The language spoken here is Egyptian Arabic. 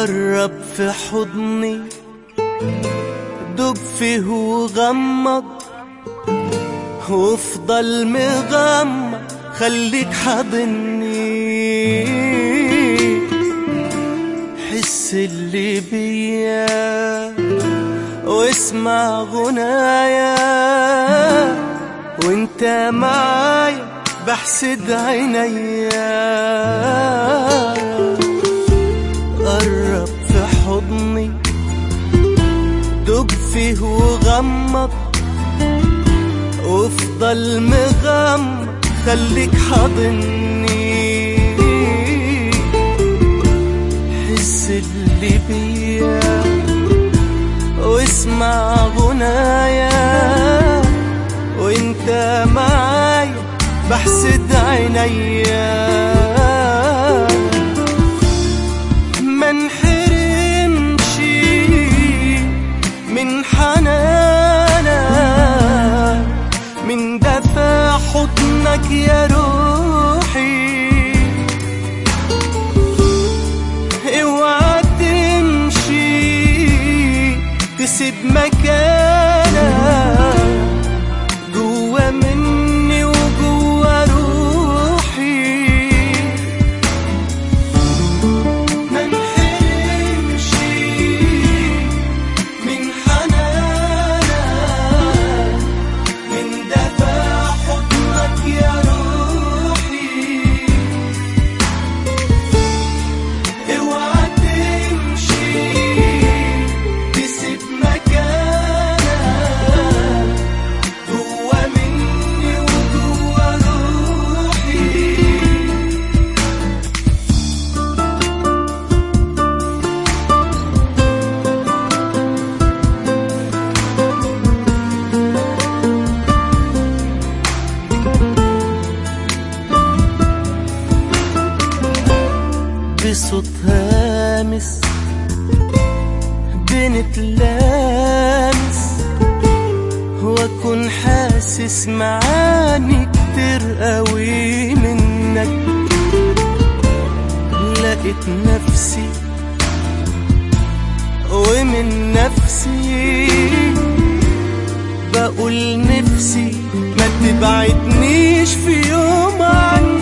قرب في حضني دب فيه وغمض وافضل مغمض خليك حاضني حس اللي بيا واسمع غنايا وانت معايا بحسد عينيا قرب في حضني دب فيه وغمض وافضل مغمض خليك حاضني حس اللي بيا واسمع غنايا وانت معايا بحسد عينيا ما انحرمش من حنانك من دفع حضنك يا روحي اوعى تمشي تسيب مكانك جوا مني وجوا روحي ما انحرمش من حنانك من دفع حضنك يا روحي اوعى تمشي تسيب مكانك جوا مني وجوا روحي بصوت هامس بنتلامس واكون حاسس معاني كتير قوي منك لقيت نفسي ومن نفسي بقول نفسي ما تبعدنيش في يوم عنك